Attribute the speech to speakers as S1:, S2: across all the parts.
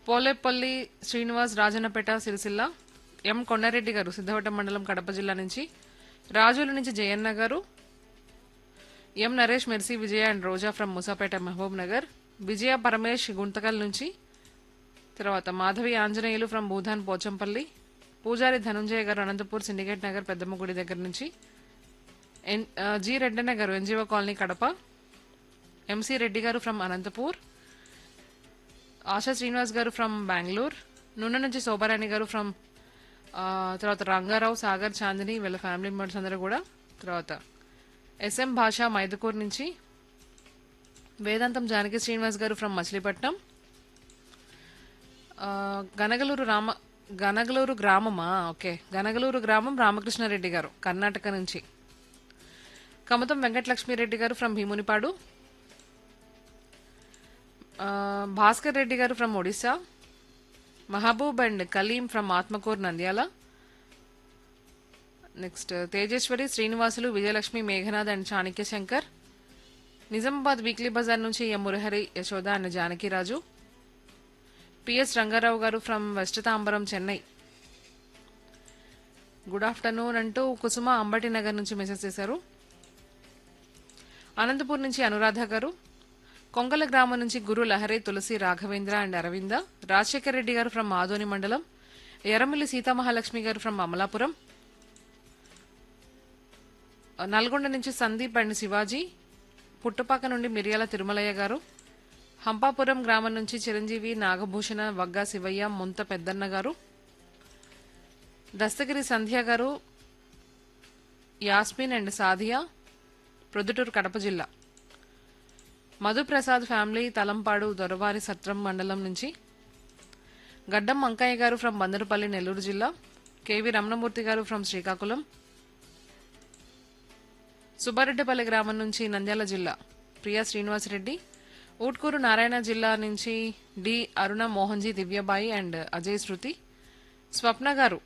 S1: పోలేపల్లి శ్రీనివాస్ రాజన్నపేట సిరిసిల్ల ఎం కొండారెడ్డి గారు సిద్ధవటం మండలం కడప జిల్లా నుంచి రాజుల నుంచి Jayanna garu M Naresh Mercy Vijaya and Roja from Moosapet Mahabub Nagar Vijaya Paramesh Guntakal నుంచి తర్వాత మాధవి ఆంజనేయులు ఫ్రమ్ భూధాన్ పోచంపల్లి పూజారి ధనుంజయ గారు అనంతపూర్ సిండికేట్ నగర్ పెద్దమ్మ గుడి దగ్గర నుంచి ఎన్- ఆ, G Reddanna garu NGO colony Kadapa MC Reddy garu from Anantapur ASHA Srinivas గారు ఫ్రమ్ బెంగళూరు నూనె నుంచి శోభారాణి గారు ఫ్రమ్ ఆ, తర్వాత రంగారావు సాగర్ చాందిని వీళ్ళ ఫ్యామిలీ మెంబర్స్ అందరూ కూడా తర్వాత ఎస్ఎం భాష మైదుకూర్ నుంచి వేదాంతం జానకి శ్రీనివాస్ గారు ఫ్రమ్ మచిలీపట్నం ఆ, గనగలూరు రామ గనగలూరు గ్రామమా ఓకే గనగలూరు గ్రామం రామకృష్ణారెడ్డి గారు కర్ణాటక నుంచి కమతం వెంకటలక్ష్మిరెడ్డి గారు ఫ్రమ్ భీమునిపాడు ఆ, Bhaskar Reddy garu from Odisha Mahabub and Kaleem from Atmakur Nandyal next Tejeswari Srinivasulu Vijayalakshmi Meghnath and Chanakya Shankar Nizamabad weekly Bazar నుంచి ఎం మురహరి యశోద అండ్ జానకిరాజు పిఎస్ రంగారావు గారు from west Tambaram Chennai good afternoon అంటూ కుసుమ అంబటి నగర్ నుంచి మెసేజ్ చేశారు అనంతపూర్ నుంచి అనురాధ గారు కొంగల గ్రామం నుంచి గురు లహరి తులసి రాఘవేంద్ర అండ్ అరవింద రాజశేఖర్ రెడ్డి గారు ఫ్రమ్ ఆదోని మండలం ఎర్రమిల్లి సీతామహాలక్ష్మి గారు ఫ్రమ్ అమలాపురం నల్గొండ నుంచి సందీప్ అండ్ శివాజీ పుట్టుపాక నుండి మిరియాల తిరుమలయ్య గారు హంపాపురం గ్రామం నుంచి చిరంజీవి నాగభూషణ వగ్గా శివయ్య ముంత పెద్దన్న గారు దస్తగిరి సంధ్య గారు యాస్మిన్ అండ్ సాదియా ప్రొద్దుటూరు కడప జిల్లా మధుప్రసాద్ ఫ్యామిలీ తలంపాడు దొరవారి సత్రం మండలం నుంచి గడ్డం వంకయ్య గారు ఫ్రమ్ బందరుపల్లి నెల్లూరు జిల్లా కేవి రమణమూర్తి గారు ఫ్రమ్ శ్రీకాకుళం సుబ్బారెడ్డిపల్లి గ్రామం నుంచి నంద్యాల జిల్లా ప్రియా శ్రీనివాసరెడ్డి ఊట్కూరు నారాయణ జిల్లా నుంచి డి అరుణ మోహన్జీ దివ్యబాయి అండ్ అజయ్ శృతి స్వప్న గారు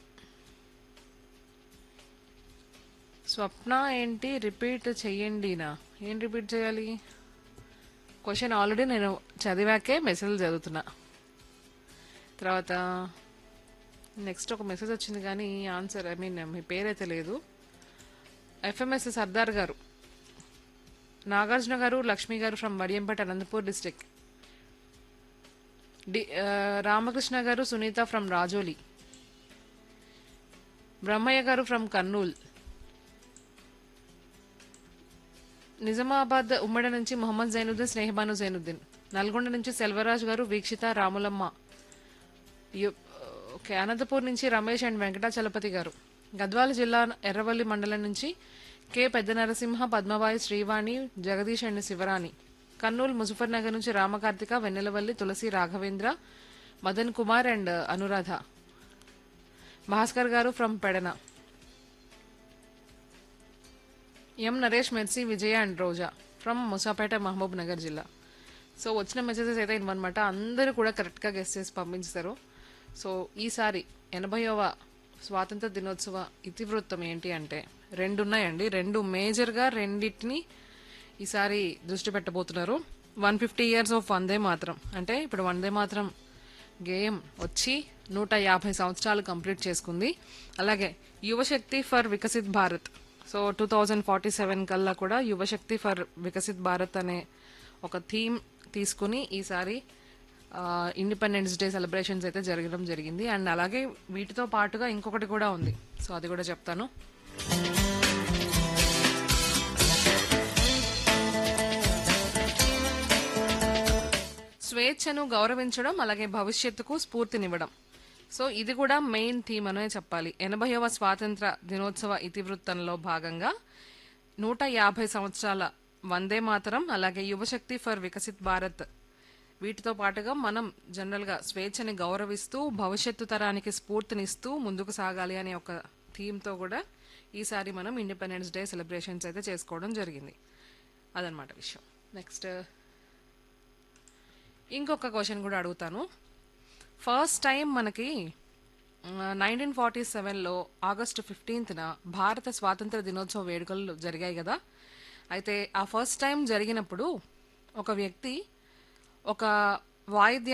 S1: స్వప్న ఏంటి రిపీట్ చెయ్యండినా ఏం రిపీట్ చేయాలి క్వశ్చన్ ఆల్రెడీ నేను చదివాకే మెసేజ్ చదువుతున్నా తర్వాత నెక్స్ట్ ఒక మెసేజ్ వచ్చింది కానీ ఆన్సర్ ఐ మీన్ మీ పేరైతే లేదు ఎఫ్ఎంఎస్ సర్దార్ గారు నాగార్జున గారు లక్ష్మి గారు ఫ్రమ్ వడియంపేట అనంతపూర్ డిస్టిక్ డి ఆ, రామకృష్ణ గారు సునీత ఫ్రమ్ రాజోలి బ్రహ్మయ్య గారు ఫ్రమ్ కర్నూల్ నిజామాబాద్ ఉమ్మడి నుంచి మొహమ్మద్ జైనుద్దీన్ స్నేహబాను జైనుద్దీన్ నల్గొండ నుంచి సెల్వరాజ్ గారు వీక్షిత రాములమ్మ యు- ఓకే అనంతపూర్ నుంచి రమేష్ అండ్ వెంకటాచలపతి గారు గద్వాల జిల్లా ఎర్రవల్లి మండలం నుంచి కె పెద్ద నరసింహ పద్మబాయి శ్రీవాణి జగదీష్ అండ్ శివరాణి కర్నూలు ముజఫర్ నగర్ నుంచి Ramakarthika Vennelavalli Tulasi Raghavendra Madan Kumar and Anuradha Bhaskar garu from Pedana M Naresh Mercy Vijaya and Roja from Moosapet Mahabub Nagar జిల్లా సో వచ్చిన మెసేజెస్ అయితే ఇవన్నమాట అందరూ కూడా కరెక్ట్గా గెస్ట్ చేసి పంపించారు సో ఈసారి ఎనభైవ స్వాతంత్ర దినోత్సవ ఇతివృత్తం ఏంటి అంటే రెండు ఉన్నాయండి రెండు మేజర్గా రెండింటిని ఈసారి దృష్టి పెట్టబోతున్నారు one fifty years of Vande Mataram అంటే ఇప్పుడు వందే మాత్రం గేమ్ వచ్చి నూట యాభై సంవత్సరాలు కంప్లీట్ చేసుకుంది అలాగే Yuvashakti for Viksit Bharat so two thousand forty seven కల్లా కూడా యువశక్తి ఫర్ వికసిత్ భారత్ అనే ఒక థీమ్ తీసుకుని ఈసారి ఇండిపెండెన్స్ డే సెలబ్రేషన్స్ అయితే జరగడం జరిగింది అండ్ అలాగే వీటితో పాటుగా ఇంకొకటి కూడా ఉంది సో అది కూడా చెప్తాను స్వేచ్ఛను గౌరవించడం అలాగే భవిష్యత్తుకు స్ఫూర్తినివ్వడం సో ఇది కూడా మెయిన్ థీమ్ అనే చెప్పాలి ఎనభైవ స్వాతంత్ర దినోత్సవ ఇతివృత్తంలో భాగంగా నూట యాభై సంవత్సరాల వందే మాతరం అలాగే యువశక్తి ఫర్ వికసిత్ భారత్ వీటితో పాటుగా మనం జనరల్గా స్వేచ్ఛని గౌరవిస్తూ భవిష్యత్తు తరానికి స్ఫూర్తినిస్తూ ముందుకు సాగాలి అనే ఒక థీమ్తో కూడా ఈసారి మనం ఇండిపెండెన్స్ డే సెలబ్రేషన్స్ అయితే చేసుకోవడం జరిగింది అదనమాట విషయం నెక్స్ట్ ఇంకొక క్వశ్చన్ కూడా అడుగుతాను ఫస్ట్ టైం మనకి నైన్టీన్ ఫార్టీ సెవెన్లో ఆగస్టు ఫిఫ్టీన్త్న భారత స్వాతంత్ర దినోత్సవ వేడుకలు జరిగాయి కదా అయితే ఆ ఫస్ట్ టైం జరిగినప్పుడు ఒక వ్యక్తి ఒక వాయిద్య